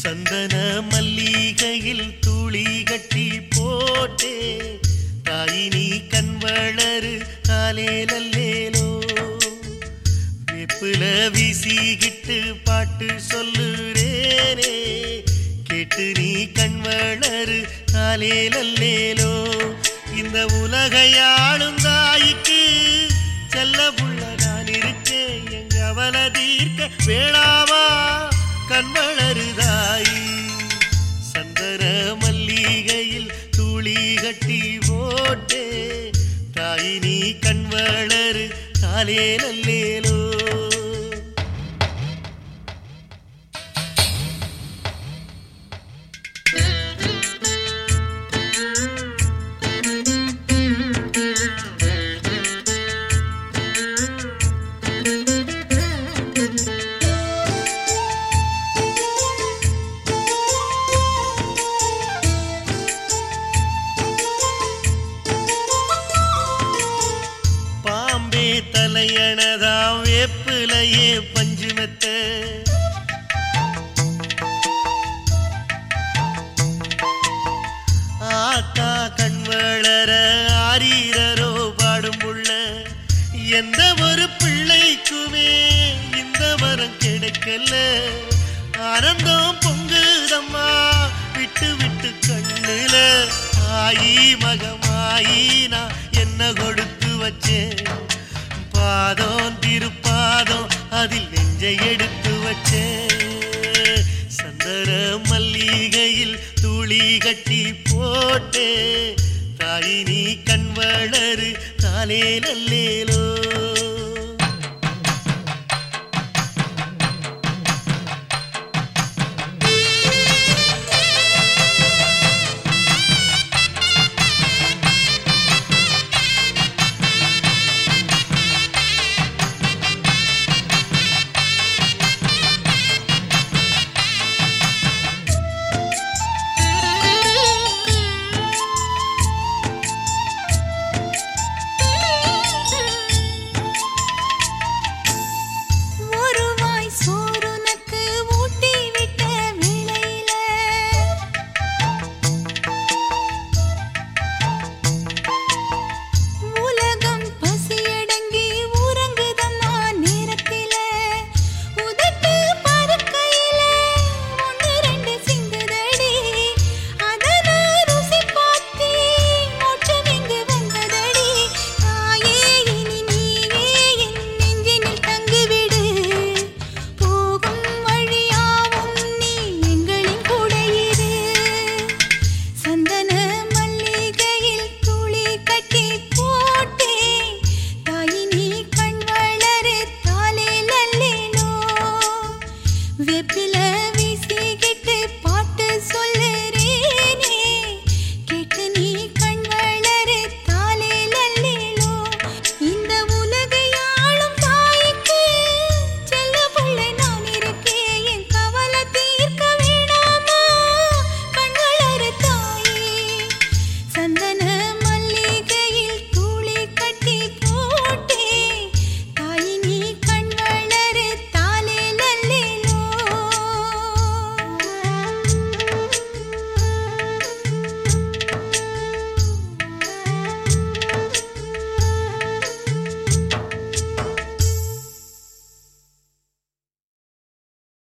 சந்தன மல்லிகையில் துளி கட்டி போட்டே தாயினி கண் வளரு காலே நல்லேலோ வெப்புல வீசிக்கிட்டு பாட்டு சொல்லுறேனே கேட்டு நீ கண் வளரு காலே நல்லேலோ இந்த உலகையாளும் தாய்க்கு செல்ல புள்ள நான் இருக்கேன் எங்க அவல தீர்க்க வேளாவா கண் வளருதாயி சந்தன மல்லிகையில் துளி கட்டி போட்டே தாயினி கண் வளரு காலே நல்லேலோ பாம்பே தலையணதா வேப்பிலையே பஞ்சுமெத்த ஆத்தா கண் வளர ஆரீரரோ பாடும் புள்ள எந்த ஒரு பிள்ளைக்குமே இந்த வரம் கிடைக்கல ஆனந்தம் பொங்குதம்மா விட்டு விட்டு கண்ணுல ஆயி மகமாயி நான் என்ன கொடுத்து வச்சேன் பாதம் திருப்பாதம் அதில் நெஞ்சை எடுத்து வச்சேன் சந்தர மல்லிகையில் துளி கட்டி போட்டே தாயினி கண் வளரு காலே நல்லேலோ